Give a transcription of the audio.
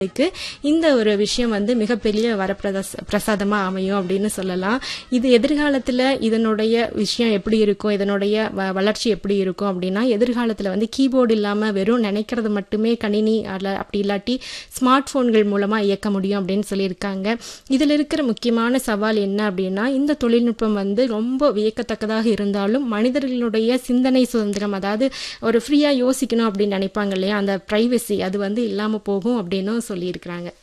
க்கு இந்த ஒரு விஷயம் வந்து மிகப்பெரிய வரப்பிரசாத பிரசாதமா அமையும் அப்படின்னு சொல்லலாம் இது எதிர்காலத்துல இதனுடைய விஷயம் எப்படி இருக்கும் இதனுடைய வ- வளர்ச்சி எப்படி இருக்கும் அப்படின்னா எதிர்காலத்துல வந்து கீபோர்டு இல்லாம வெறும் நினைக்கிறது மட்டுமே கணினி அல்ல அப்படி இல்லாட்டி ஸ்மார்ட் போன்கள் மூலமா இயக்க முடியும் அப்படின்னு சொல்லியிருக்காங்க இதுல இருக்கிற முக்கியமான சவால் என்ன அப்படின்னா இந்த தொழில்நுட்பம் வந்து ரொம்ப வியக்கத்தக்கதாக இருந்தாலும் மனிதர்களுடைய சிந்தனை சுதந்திரம் அதாவது ஒரு ஃப்ரீயா யோசிக்கணும் அப்படின்னு நினைப்பாங்க இல்லையா அந்த பிரைவசி அது வந்து இல்லாம போகும் அப்படின்னும் சொல்லியிருக்கிறாங்க